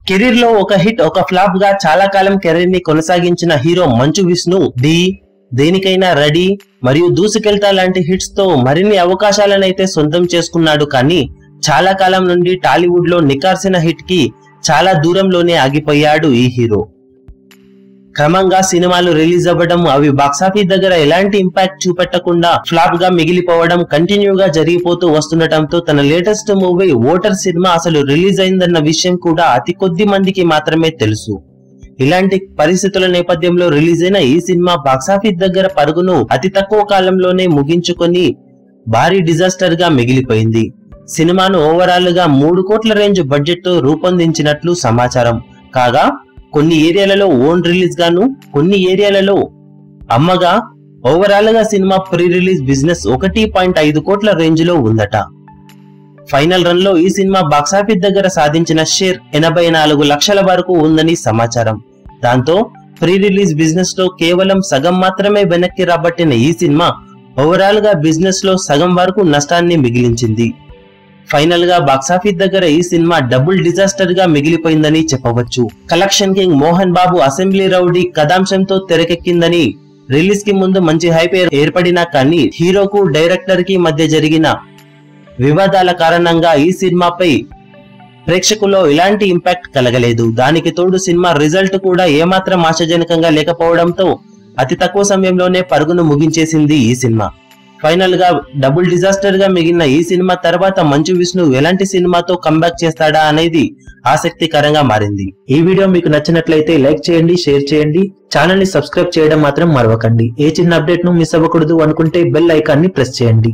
career లో ఒక hit ఒక ఫ్లాప్ గా చాలా కాలం కెరీర్ ని కొనసాగించిన హీరో మంచు విష్ణు డి దేనికైనా రెడీ మరియు దూసుకెళ్తా లాంటి హిట్స్ తో మరిన్ని అవకాశాలనైతే సొంతం చేసుకున్నాడు కానీ చాలా కాలం నుండి టాలీవుడ్ లో నికార్సిన హిట్ కి చాలా దూరంలోనే ఆగిపోయాడు ఈ హీరో క్రమంగా సినిమాలు రిలీజ్ అవ్వడం అవి బాక్సాఫీస్ దగ్గర ఎలాంటి ఇంపాక్ట్ చూపెట్టకుండా ఫ్లాప్ గా మిగిలిపోవడం కంటిన్యూగా జరిగిపోతూ వస్తుండటంతో తన లేటెస్ట్ మూవీ ఓటర్ సినిమా అసలు రిలీజ్ అయిందన్న విషయం కూడా అతి కొద్ది మందికి మాత్రమే తెలుసు ఇలాంటి పరిస్థితుల నేపథ్యంలో రిలీజ్ అయిన ఈ సినిమా బాక్సాఫీస్ దగ్గర పరుగును అతి తక్కువ కాలంలోనే ముగించుకొని భారీ డిజాస్టర్ గా మిగిలిపోయింది సినిమాను ఓవరాల్ గా మూడు కోట్ల రేంజ్ బడ్జెట్ తో రూపొందించినట్లు సమాచారం కాగా కొన్ని ఏరియాలలో ఓన్ రిలీజ్ గాను కొన్ని ఏరియాలలో అమ్మగా ఓవరాల్ గా సినిమా ప్రీ రిలీజ్ బిజినెస్ ఒకటి పాయింట్ ఐదు కోట్ల రేంజ్ లో ఉందట ఫైనల్ రన్ లో ఈ సినిమా బాక్సాఫీస్ దగ్గర సాధించిన షేర్ ఎనభై నాలుగు లక్షల వరకు ఉందని సమాచారం దాంతో ప్రీ రిలీజ్ బిజినెస్ లో కేవలం సగం మాత్రమే వెనక్కి రాబట్టిన ఈ సినిమా ఓవరాల్ గా బిజినెస్ లో సగం వరకు నష్టాన్ని మిగిలించింది ఫైనల్ గా బాక్సాఫీస్ దగ్గర ఈ సినిమా డబుల్ డిజాస్టర్ గా మిగిలిపోయిందని చెప్పవచ్చు collection king Mohan Babu assembly rowdy కథాంశంతో తెరకెక్కిందని రిలీజ్ కి ముందు మంచి హైప్ ఏర్పడినా కానీ హీరోకు డైరెక్టర్ కి మధ్య జరిగిన వివాదాల కారణంగా ఈ సినిమాపై ప్రేక్షకుల్లో ఎలాంటి ఇంపాక్ట్ కలగలేదు దానికి తోడు సినిమా రిజల్ట్ కూడా ఏమాత్రం ఆశాజనకంగా లేకపోవడంతో అతి తక్కువ సమయంలోనే పరుగును ముగించేసింది ఈ సినిమా ఫైనల్ గా డబుల్ డిజాస్టర్ గా మిగిలిన ఈ సినిమా తర్వాత మంచు విష్ణు ఎలాంటి సినిమాతో కంబ్యాక్ చేస్తాడా అనేది ఆసక్తికరంగా మారింది ఈ వీడియో మీకు నచ్చినట్లయితే లైక్ చేయండి షేర్ చేయండి ఛానల్ ని సబ్స్క్రైబ్ చేయడం మాత్రం మరవకండి ఏ చిన్న అప్డేట్ ను మిస్ అవ్వకూడదు అనుకుంటే బెల్ ఐకాన్ ని ప్రెస్ చేయండి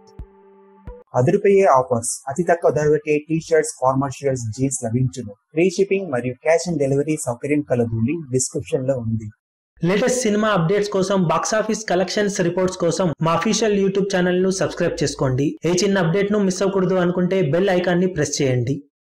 అదిరిపోయే ఆఫర్స్ అతి తక్కువ ధరలకే T shirts formal shirts jeans లభించును ఫ్రీ షిప్పింగ్ మరియు క్యాష్ ఆన్ డెలివరీ సౌకర్యం కలదు లింక్ డిస్క్రిప్షన్ లో ఉంది లేటెస్ట్ సినిమా అప్డేట్స్ కోసం బాక్సాఫీస్ కలెక్షన్స్ రిపోర్ట్స్ కోసం మా అఫీషియల్ యూట్యూబ్ ఛానల్ ను సబ్స్క్రైబ్ చేసుకోండి ఏ చిన్న అప్డేట్ ను మిస్ అవ్వకూడదు అనుకుంటే బెల్ ఐకాన్ ని ప్రెస్ చేయండి